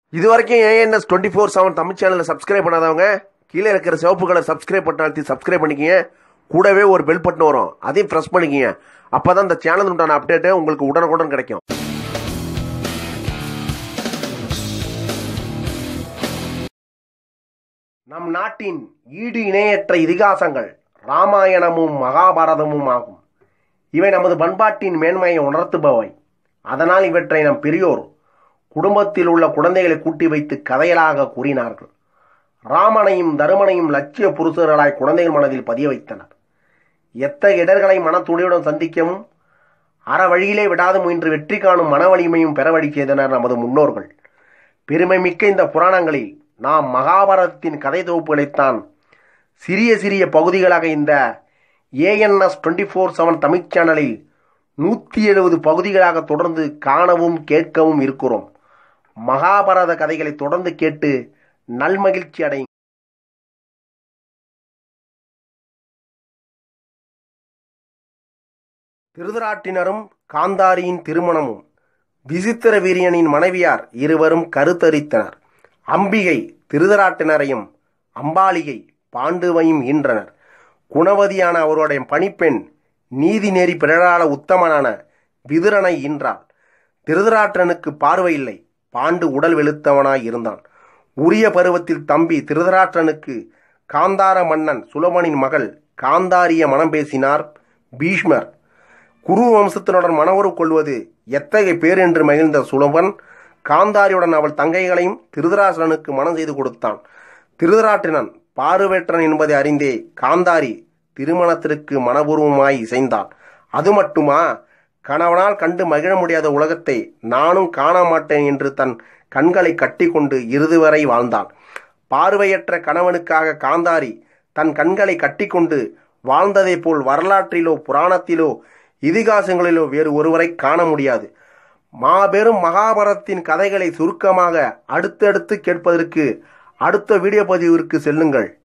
இது வரைக்கும் ANS twenty four seven Tamil சேனலில் சப்ஸ்கிரைப் பண்ணாதவங்க கீழே இருக்கிற சிவப்பு கலர் சப்ஸ்கிரைப் பட்டன் அழுத்தி சப்ஸ்கிரைப் பண்ணிக்கிங்க கூடவே ஒரு பெல் பட்டன் வரும் அதையும் ப்ரெஸ் பண்ணிக்கிங்க அப்போ தான் இந்த சேனல் உண்டான அப்டேட்டு உங்களுக்கு உடனுக்குடன் கிடைக்கும் நம் நாட்டின் ஈடு இணையற்ற இதிகாசங்கள் ராமாயணமும் மகாபாரதமும் ஆகும் இவை நமது பண்பாட்டின் மேன்மையை உணர்த்துபவை அதனால் இவற்றை நம் பெரியோர் குடும்பத்தில் உள்ள குழந்தைகளை கூட்டி வைத்து கதைகளாக கூறினார்கள் ராமனையும் தருமனையும் லட்சிய புருஷர்களாய் குழந்தைகள் மனதில் பதிய வைத்தனர் எத்தகைய இடர்களை மனத்துணியுடன் சந்திக்கவும் அற வழியிலே விடாது முயன்று வெற்றி காணும் மன வலிமையும் பெற வழி செய்தனர் நமது முன்னோர்கள் பெருமை மிக்க இந்த புராணங்களில் நாம் மகாபாரதத்தின் கதை தொகுப்புகளைத்தான் சிறிய சிறிய பகுதிகளாக இந்த ANS twenty four seven Tamil சேனலில் நூற்றி எழுபது பகுதிகளாக தொடர்ந்து காணவும் கேட்கவும் இருக்கிறோம் மகாபாரத கதைகளை தொடர்ந்து கேட்டு நல்மகிழ்ச்சி அடை திருதராட்டினரும் காந்தாரியின் திருமணமும் விசித்திர வீரியனின் மனைவியார் இருவரும் கருத்தரித்தனர் அம்பிகை திருதராட்டினரையும் அம்பாலிகை பாண்டுவையும் ஈன்றனர் குணவதியான அவருடைய பணிப்பெண் நீதி நெறி பிறரால உத்தமனான விதுரனை ஈன்றாள் திருதராட்டனுக்கு பார்வை இல்லை பாண்டு உடல் வெளுத்தவனாய் இருந்தான் உரிய பருவத்தில் தம்பி திருதராட்டனுக்கு காந்தார மன்னன் சுலபனின் மகள் காந்தாரிய மனம் பேசினார் பீஷ்மர் குரு வம்சத்தினுடன் மனவுறவு கொள்வது எத்தகைய பேர் என்று மகிழ்ந்த சுலபன் காந்தாரியுடன் அவள் தங்கைகளையும் திருதராசனனுக்கு மனம் செய்து கொடுத்தான் திருதராட்டினன் பார்வேற்றன் என்பதை அறிந்தே காந்தாரி திருமணத்திற்கு மனபூர்வமாய் இசைந்தாள் அது மட்டுமா கணவனால் கண்டு மகிழ முடியாத உலகத்தை நானும் காண மாட்டேன் என்று தன் கண்களை கட்டிக்கொண்டு இறுதி வரை வாழ்ந்தான் பார்வையற்ற கணவனுக்காக காந்தாரி தன் கண்களை கட்டிக்கொண்டு வாழ்ந்ததைப் போல் வரலாற்றிலோ புராணத்திலோ இதிகாசங்களிலோ வேறு ஒருவரை காண முடியாது மாபெரும் மகாபாரதத்தின் கதைகளை சுருக்கமாக அடுத்தடுத்து கேட்பதற்கு அடுத்த வீடியோ பதிவிற்கு செல்லுங்கள்